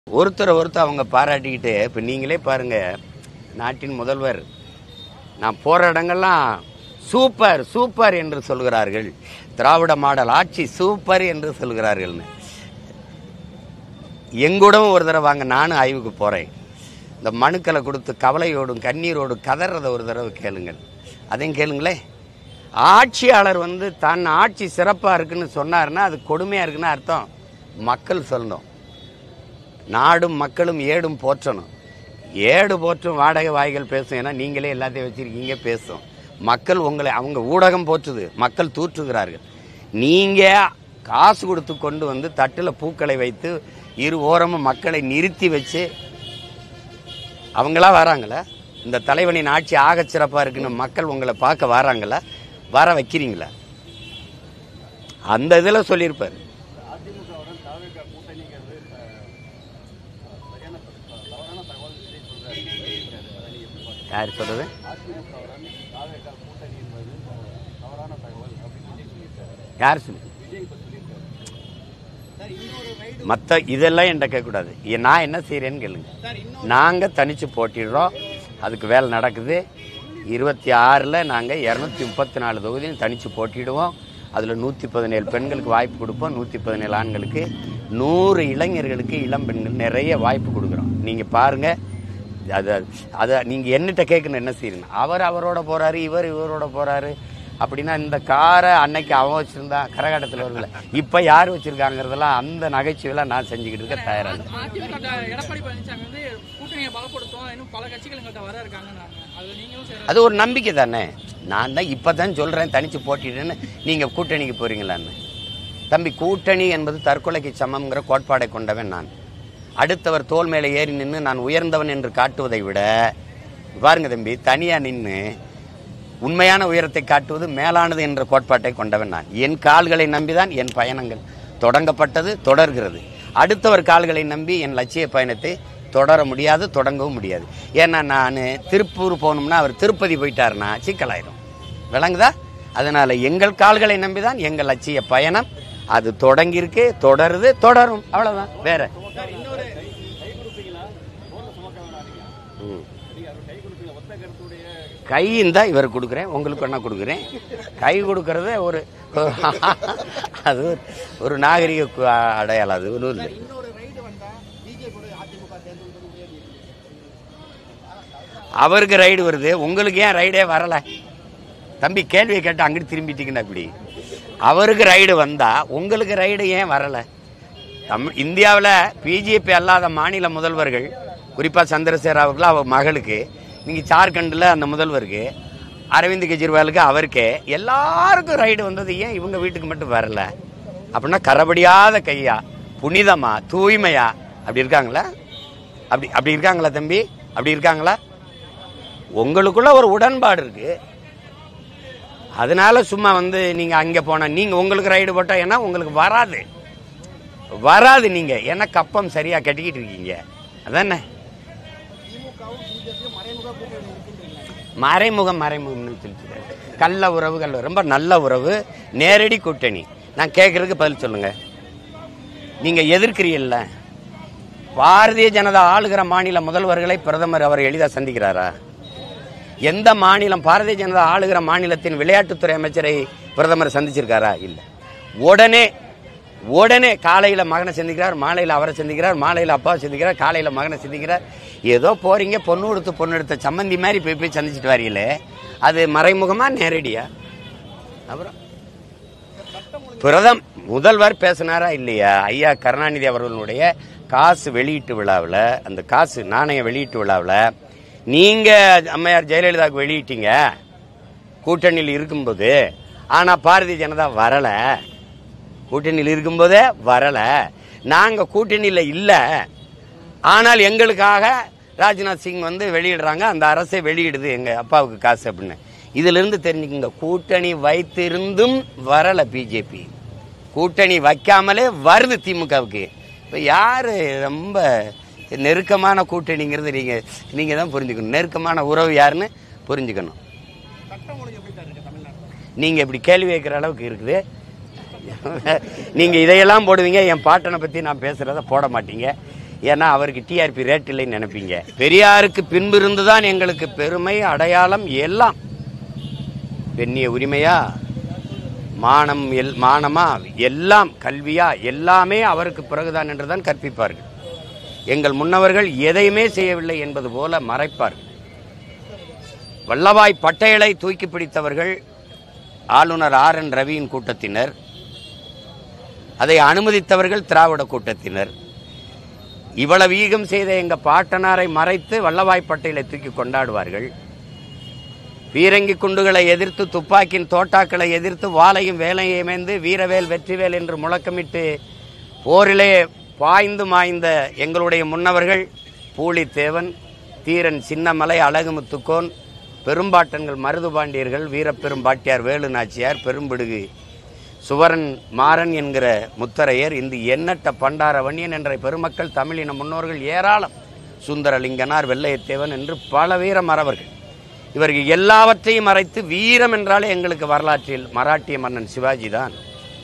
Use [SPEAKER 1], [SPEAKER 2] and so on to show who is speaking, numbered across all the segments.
[SPEAKER 1] ஒருத்தரை ஒருத்தர் அவங்க பாராட்டிக்கிட்டு இப்போ நீங்களே பாருங்க நாட்டின் முதல்வர் நான் போகிற இடங்கள்லாம் சூப்பர் சூப்பர் என்று சொல்கிறார்கள் திராவிட மாடல் ஆட்சி சூப்பர் என்று சொல்கிறார்கள்னு எங்கூடவும் ஒரு தடவை வாங்க நானும் ஆய்வுக்கு போகிறேன் இந்த மனுக்களை கொடுத்து கவலையோடும் கண்ணீரோடும் கதறதை ஒரு தடவை கேளுங்கள் அதையும் கேளுங்களே ஆட்சியாளர் வந்து தன் ஆட்சி சிறப்பாக இருக்குன்னு சொன்னாருன்னா அது கொடுமையாக இருக்குன்னு அர்த்தம் மக்கள் சொல்லணும் நாடும் மக்களும் ஏடும் போற்றணும் ஏடு போற்றும் வாடகை வாய்கள் பேசும் ஏன்னா நீங்களே எல்லாத்தையும் வச்சிருக்கீங்க பேசும் மக்கள் உங்களை அவங்க ஊடகம் போற்றுது மக்கள் தூற்றுகிறார்கள் நீங்க காசு கொடுத்து கொண்டு வந்து தட்டில் பூக்களை வைத்து இரு ஓரமும் மக்களை நிறுத்தி வச்சு அவங்களா வராங்களா இந்த தலைவனின் ஆட்சி ஆகச் சிறப்பாக இருக்குன்னு மக்கள் உங்களை பார்க்க வராங்களா வர வைக்கிறீங்களா அந்த இதில் சொல்லியிருப்பார் யார் சொல்றது யார் சொல்லு மற்ற இதெல்லாம் என்கிட்ட கேட்கக்கூடாது ஏ- நான் என்ன செய்கிறேன்னு கேளுங்க நாங்கள் தனிச்சு போட்டிடுறோம் அதுக்கு வேலை நடக்குது இருபத்தி ஆறில் நாங்கள் இரநூத்தி முப்பத்தி நாலு தொகுதியும் தனிச்சு போட்டிடுவோம் அதில் நூற்றி பதினேழு பெண்களுக்கு வாய்ப்பு கொடுப்போம் நூற்றி பதினேழு ஆண்களுக்கு நூறு இளைஞர்களுக்கு இளம் பெண்கள் நிறைய வாய்ப்பு கொடுக்குறோம் நீங்கள் பாருங்கள் அது அதை நீங்கள் என்னட்ட கேட்கணும் என்ன செய்யணும் அவர் அவரோட போகிறாரு இவர் இவரோட போகிறாரு அப்படின்னா இந்த காரை அன்னைக்கு அவன் வச்சுருந்தான் கரகாட்டத்தில் வரும்ல இப்போ யார் வச்சுருக்காங்கிறதெல்லாம் அந்த நகைச்சுவையெல்லாம் நான் செஞ்சுக்கிட்டு இருக்க தயாராக இல்லை.
[SPEAKER 2] அதிமுக ட- எடப்பாடி பழனிசாமி வந்து கூட்டணியை பலப்படுத்தும் இன்னும் பல கட்சிகள் எங்கள்கிட்ட வர இருக்காங்கன்னாங்க அது நீங்களும் சரி
[SPEAKER 1] அது ஒரு நம்பிக்கை தானே நான் தான் இப்போ தான் சொல்கிறேன் தனிச்சு போட்டிட்டேன்னு நீங்கள் கூட்டணிக்கு போகிறீங்களான்னு தம்பி கூட்டணி என்பது தற்கொலைக்கு சமம்ங்கிற கோட்பாடை கொண்டவன் நான் அடுத்தவர் தோல் மேலே ஏறி நின்று நான் உயர்ந்தவன் என்று காட்டுவதை விட பாருங்க தம்பி தனியாக நின்று உண்மையான உயரத்தை காட்டுவது மேலானது என்ற கோட்பாட்டை கொண்டவன் நான் என் கால்களை நம்பிதான் என் பயணங்கள் தொடங்கப்பட்டது தொடர்கிறது அடுத்தவர் கால்களை நம்பி என் லட்சிய பயணத்தை தொடர முடியாது தொடங்கவும் முடியாது ஏன்னா நான் திருப்பூர் போகணும்னா அவர் திருப்பதி போயிட்டாருன்னா சிக்கலாயிரும் விளங்குதா அதனால எங்கள் கால்களை நம்பிதான் எங்கள் லட்சிய பயணம் அது தொடங்கியிருக்கு தொடருது தொடரும் அவ்வளவுதான் வேற ம். கை இருந்தா இவர் கொடுக்குறேன் உங்களுக்கு என்ன கொடுக்குறேன் கை கொடுக்கறதே ஒரு அது ஒரு- ஒரு நாகரிக கு- அடையாளம் அது ஒன்றும் இல்லை
[SPEAKER 2] இன்னொரு ரைடு வந்தா பிஜேபி அதிமுக தேர்ந்தெடுக்க முடியாது
[SPEAKER 1] அவருக்கு ரைடு வருது உங்களுக்கு ஏன் ரைடே வரல தம்பி கேள்வியை கேட்டு அங்கிட்டு திரும்பிட்டீங்கன்னா இப்படி அவருக்கு ரைடு வந்தா உங்களுக்கு ரைடு ஏன் வரல தமிழ் இந்தியாவில் பிஜேபி அல்லாத மாநில முதல்வர்கள் குறிப்பாக சந்திரசேகராவுக்குல அவர் மகளுக்கு நீங்கள் ஜார்க்கண்டில் அந்த முதல்வருக்கு அரவிந்த் கெஜ்ரிவாலுக்கு அவருக்கே எல்லாருக்கும் ரைடு வந்தது ஏன் இவங்க வீட்டுக்கு மட்டும் வரல அப்படின்னா கரபடியாத கையா புனிதமா தூய்மையா அப்படி இருக்காங்களா அப்படி அப்படி இருக்காங்களா தம்பி அப்படி இருக்காங்களா உங்களுக்குள்ள ஒரு உடன்பாடு இருக்கு அதனால சும்மா வந்து நீங்க அங்க போனா நீங்க உங்களுக்கு ரைடு போட்டா ஏன்னா உங்களுக்கு வராது வராது நீங்க ஏன்னா கப்பம் சரியா கட்டிக்கிட்டு இருக்கீங்க அதானே
[SPEAKER 2] திமுகவும் பிஜேபியும் மறைமுக கூட்டணி இருக்கின்றன
[SPEAKER 1] மறைமுகம் மறைமுகம்னு சொல்லிட்டு கள்ள உறவுகள் ரொம்ப நல்ல உறவு நேரடி கூட்டணி நான் கேட்கறதுக்கு பதில் சொல்லுங்க நீங்க எதிர்க்கிறீல்ல பாரதிய ஜனதா ஆளுகிற மாநில முதல்வர்களை பிரதமர் அவர் எளிதாக சந்திக்கிறாரா எந்த மாநிலம் பாரதிய ஜனதா ஆளுகிற மாநிலத்தின் விளையாட்டுத்துறை அமைச்சரை பிரதமர் சந்திச்சிருக்காரா இல்லை உடனே உடனே காலையில் மகனை சந்திக்கிறார் மாலையில் அவரை சந்திக்கிறார் மாலையில் அப்பாவை சந்திக்கிறார் காலையில் மகனை சந்திக்கிறார் ஏதோ போறீங்க பொண்ணு கொடுத்து பொண்ணு எடுத்த சம்மந்தி மாதிரி போய் போய் சந்திச்சுட்டு வரீங்களே அது மறைமுகமா நேரடியா அப்புறம் பிரதம் முதல்வர் பேசினாரா இல்லையா ஐயா கருணாநிதி அவர்களுடைய காசு வெளியீட்டு விழாவில் அந்த காசு நாணய வெளியீட்டு விழாவில் நீங்க அம்மையார் ஜெயலலிதாவுக்கு வெளியிட்டீங்க கூட்டணியில் இருக்கும்போது ஆனா பாரதிய ஜனதா வரல கூட்டணியில் இருக்கும்போதே வரல நாங்க கூட்டணியில் இல்ல ஆனால் எங்களுக்காக ராஜ்நாத் சிங் வந்து வெளியிடுறாங்க அந்த அரசே வெளியிடுது எங்க அப்பாவுக்கு காசு அப்படின்னு இதுல இருந்து தெரிஞ்சுக்கங்க கூட்டணி வைத்திருந்தும் வரல பிஜேபி கூட்டணி வைக்காமலே வருது திமுகவுக்கு இப்போ யாரு ரொம்ப நெருக்கமான கூட்டணிங்கிறது நீங்க நீங்க தான் புரிஞ்சுக்கணும் நெருக்கமான உறவு யாருன்னு புரிஞ்சுக்கணும்
[SPEAKER 2] சட்டம் ஒழுங்கு எப்படி சார் இருக்கு தமிழ்நாட்டில்
[SPEAKER 1] நீங்க இப்படி கேள்வி கேட்குற அளவுக்கு இருக்குது நீங்க இதையெல்லாம் போடுவீங்க என் பாட்டனை பத்தி நான் பேசுறத போட மாட்டீங்க ஏன்னா அவருக்கு டிஆர்பி ரேட் இல்லைன்னு நினைப்பீங்க பெரியாருக்கு பின்பு இருந்துதான் எங்களுக்கு பெருமை அடையாளம் எல்லாம் பெண்ணிய உரிமையா மானம் எல் மானமா எல்லாம் கல்வியா எல்லாமே அவருக்கு பிறகுதான் என்றுதான் கற்பிப்பார்கள் எங்கள் முன்னவர்கள் எதையுமே செய்யவில்லை என்பது போல மறைப்பார்கள் வல்லபாய் பட்டேலை தூக்கி பிடித்தவர்கள் ஆளுநர் ஆர் என் ரவியின் கூட்டத்தினர் அதை அனுமதித்தவர்கள் திராவிட கூட்டத்தினர் இவ்வளவு ஈகம் செய்த எங்க பாட்டனாரை மறைத்து வல்லபாய் பட்டேலை தூக்கி கொண்டாடுவார்கள் பீரங்கி குண்டுகளை எதிர்த்து துப்பாக்கியின் தோட்டாக்களை எதிர்த்து வாளையும் வேலையும் ஏமேந்து வீரவேல் வெற்றிவேல் என்று முழக்கமிட்டு போரிலே பாய்ந்து மாய்ந்த எங்களுடைய முன்னவர்கள் பூலித்தேவன் தீரன் சின்னமலை அழகுமுத்துக்கோன் பெரும்பாட்டன்கள் மருதுபாண்டியர்கள் வீரப்பெரும்பாட்டியார் வேலு நாச்சியார் பெரும்பிடுகு சுவரன் மாறன் என்கிற முத்தரையர் இந்த எண்ணற்ற பண்டாரவன்யன் என்ற பெருமக்கள் தமிழின முன்னோர்கள் ஏராளம் சுந்தரலிங்கனார் வெள்ளையத்தேவன் என்று பல வீர மறவர்கள் இவர்கள் எல்லாவற்றையும் மறைத்து வீரம் என்றாலே எங்களுக்கு வரலாற்றில் மராட்டிய மன்னன் சிவாஜி தான்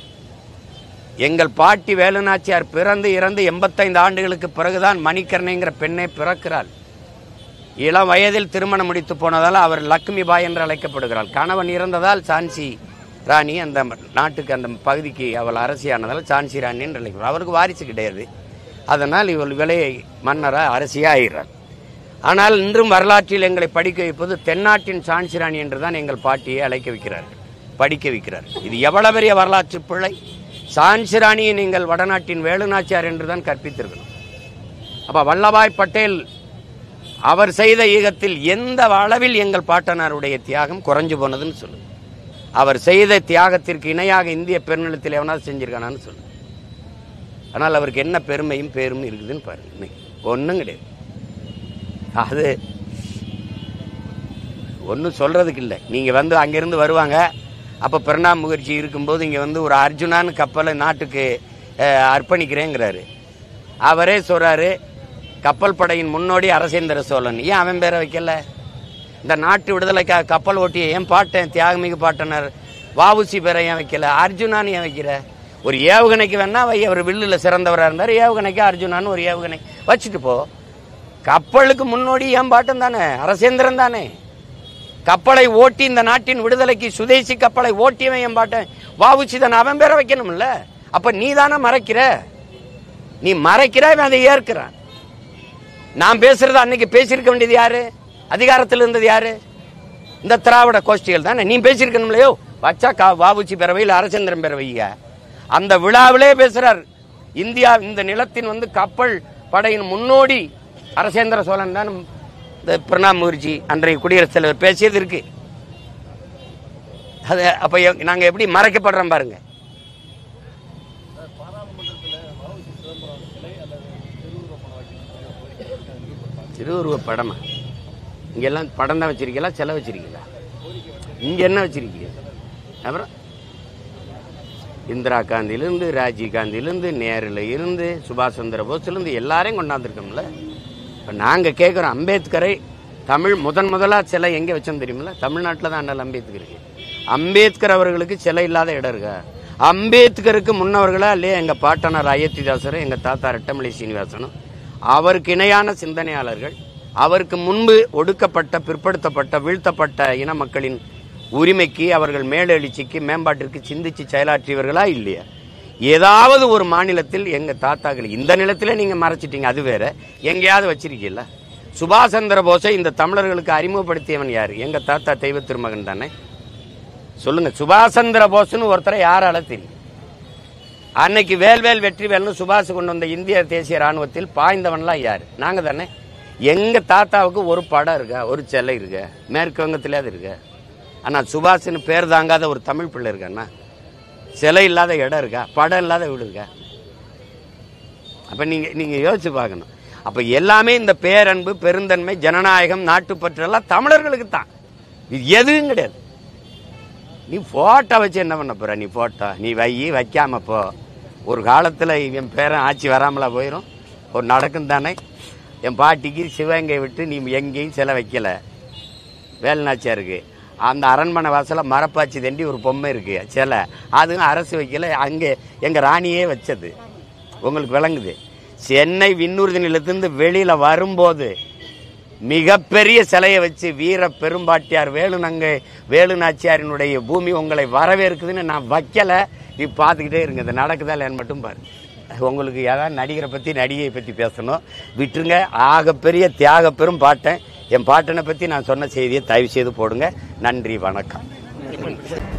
[SPEAKER 1] எங்கள் பாட்டி வேலுநாச்சியார் பிறந்து இறந்து எண்பத்தைந்து ஆண்டுகளுக்கு பிறகுதான் மணிக்கர்ணைங்கிற பெண்ணே பிறக்கிறாள் இளம் வயதில் திருமணம் முடித்து போனதால் அவர் லக்ஷ்மி பாய் என்று அழைக்கப்படுகிறாள் கணவன் இறந்ததால் சான்சி ராணி அந்த நாட்டுக்கு அந்த பகுதிக்கு அவள் அரசியானதால் சான்சி ராணி என்று அழைக்கிறார் அவருக்கு வாரிசு கிடையாது அதனால் இவள் விலை மன்னராக அரசியாக ஆகிறார் ஆனால் இன்றும் வரலாற்றில் எங்களை படிக்க வைப்பது தென்னாட்டின் சான்சி ராணி என்று தான் எங்கள் பாட்டியை அழைக்க வைக்கிறார்கள் படிக்க வைக்கிறார்கள் இது எவ்வளவு பெரிய வரலாற்று பிழை சான்சி ராணியை நீங்கள் வடநாட்டின் வேலுநாச்சியார் என்று தான் கற்பித்திருக்கணும் அப்ப வல்லபாய் பட்டேல் அவர் செய்த ஈகத்தில் எந்த அளவில் எங்கள் பாட்டனாருடைய தியாகம் குறைஞ்சு போனதுன்னு சொல்லு அவர் செய்த தியாகத்திற்கு இணையாக இந்திய பெருநிலத்தில் எவனாவது செஞ்சிருக்கானான்னு சொல்லு ஆனால் அவருக்கு என்ன பெருமையும் பேரும் இருக்குதுன்னு பாருங்க இன்னைக்கு ஒன்றும் கிடையாது அது ஒன்றும் சொல்றதுக்கு இல்லை நீங்கள் வந்து அங்கேருந்து வருவாங்க அப்போ பிரணாம் முகர்ஜி இருக்கும்போது இங்கே வந்து ஒரு அர்ஜுனான்னு கப்பலை நாட்டுக்கு அஹ், அர்ப்பணிக்கிறேங்கிறாரு அவரே சொல்றாரு கப்பல் படையின் முன்னோடி அரசேந்திர சோழன் ஏன் அவன் பேரை வைக்கல இந்த நாட்டு விடுதலைக்காக கப்பல் ஓட்டிய ஏன் பாட்டன் தியாகமிகு பாட்டனர் வாவுசி பேரை ஏன் வைக்கல அர்ஜுனான்னு ஏன் வைக்கிற ஒரு ஏவுகணைக்கு வேணா வை அவர் வில்லுல சிறந்தவராக இருந்தார் ஏவுகணைக்கு அர்ஜுனான்னு ஒரு ஏவுகணை வச்சுட்டு போ கப்பலுக்கு முன்னோடி ஏன் பாட்டன் தானே அரசேந்திரன் தானே கப்பலை ஓட்டி இந்த நாட்டின் விடுதலைக்கு சுதேசி கப்பலை ஓட்டியவன் என் பாட்டன் வாவுச்சி தானே அவன் பேரை வைக்கணும்ல அப்ப நீ தானே மறைக்கிற நீ மறைக்கிற இவன் அதை ஏற்கிறான் நான் பேசுறது அன்னைக்கு பேசியிருக்க வேண்டியது யாரு அதிகாரத்தில் இருந்தது யாரு இந்த திராவிட கோஷ்டிகள் தானே நீ பேசியிருக்கணும்லையோ வச்சா கா வாவுச்சி பேரவையில் அரசேந்திரன் பேரவைங்க அந்த விழாவிலே பேசுறார் இந்தியா இந்த நிலத்தின் வந்து கப்பல் படையின் முன்னோடி அரசேந்திர சோழன் தான் இந்த பிரணாப் முகர்ஜி அன்றைய குடியரசுத் தலைவர் பேசியது இருக்கு அது அப்ப எ- நாங்க எப்படி மறைக்கப்படுறோம் பாருங்க திருவுருவ படமா இங்கெல்லாம் படம் தான் வச்சிருக்கீங்களா சிலை வச்சிருக்கீங்களா இங்க என்ன வச்சிருக்கீங்க அப்புறம் இந்திரா காந்தியிலிருந்து ராஜீவ் காந்தியிலிருந்து நேருல இருந்து சுபாஷ் சந்திர போஸ்லேருந்து எல்லாரையும் கொண்டாந்துருக்கோம்ல இப்போ நாங்கள் கேட்குறோம் அம்பேத்கரை தமிழ் முதன் முதலா சிலை எங்கே வச்சோம் தெரியுமில்ல தமிழ்நாட்டில் தான் அண்ணல் அம்பேத்கர் இருக்கு அம்பேத்கர் அவர்களுக்கு சிலை இல்லாத இடம் இருக்கா அம்பேத்கருக்கு முன்னவர்களா இல்லையா எங்கள் பாட்டனார் அயோத்திதாசரும் எங்கள் தாத்தா ரெட்டமலை சீனிவாசனும் அவருக்கு இணையான சிந்தனையாளர்கள் அவருக்கு முன்பு ஒடுக்கப்பட்ட பிற்படுத்தப்பட்ட வீழ்த்தப்பட்ட இன மக்களின் உரிமைக்கு அவர்கள் மேலெழுச்சிக்கு மேம்பாட்டிற்கு சிந்திச்சு செயலாற்றியவர்களா இல்லையா ஏதாவது ஒரு மாநிலத்தில் எங்க தாத்தாக்கள் இந்த நிலத்திலே நீங்க மறைச்சிட்டீங்க அது வேற எங்கேயாவது வச்சிருக்கீல்ல சுபாஷ் சந்திர போஸை இந்த தமிழர்களுக்கு அறிமுகப்படுத்தியவன் யாரு எங்க தாத்தா தெய்வ திருமகன் தானே சொல்லுங்க சுபாஷ் சந்திர போஸ்னு ஒருத்தரை யாரால தெரியும் அன்னைக்கு வேல்வேல் வெற்றிவேல்னு சுபாஷ் கொண்டு வந்த இந்திய தேசிய ராணுவத்தில் பாய்ந்தவன்லாம் யாரு நாங்க தானே எங்க தாத்தாவுக்கு ஒரு படம் இருக்கா ஒரு சிலை இருக்கா மேற்கு வங்கத்திலேயாவது இருக்கா ஆனா சுபாஷ்னு பேர் தாங்காத ஒரு தமிழ் பிள்ளை இருக்காண்ணா சிலை இல்லாத இடம் இருக்கா படம் இல்லாத வீடு இருக்கா அப்ப நீங்க நீங்க யோசிச்சு பார்க்கணும் அப்ப எல்லாமே இந்த பேரன்பு பெருந்தன்மை ஜனநாயகம் நாட்டுப்பற்று எல்லாம் தமிழர்களுக்கு தான் இது எதுவும் கிடையாது நீ போட்டோ வச்சு என்ன பண்ண போற நீ போட்டோ நீ வை வைக்காம போ ஒரு காலத்துல என் பேரன் ஆட்சி வராமலா போயிடும் ஒரு நடக்கும் தானே என் பாட்டிக்கு சிவகங்கை விட்டு நீ எங்கேயும் சிலை வைக்கல வேலுநாச்சியாருக்கு அந்த அரண்மனை வாசல மரப்பாச்சி தண்டி ஒரு பொம்மை இருக்கு சிலை அதுவும் அரசு வைக்கல அங்கே எங்க ராணியே வச்சது உங்களுக்கு விளங்குது சென்னை விண்ணூர்தி நிலையத்திலிருந்து வெளியில வரும்போது மிகப்பெரிய சிலையை வச்சு வீர பெரும்பாட்டியார் வேலுநங்கை வேலுநாச்சியாரினுடைய பூமி உங்களை வரவேற்குதுன்னு நான் வைக்கல நீ பார்த்துக்கிட்டே இருங்க இது நடக்குதா இல்லையான்னு மட்டும் பாரு உங்களுக்கு ஏதாவது நடிகரை பற்றி நடிகையை பற்றி பேசணும் விட்டுருங்க ஆகப்பெரிய தியாக பெரும் பாட்டன் என் பாட்டனை பற்றி நான் சொன்ன செய்தியை தயவு செய்து போடுங்க நன்றி வணக்கம்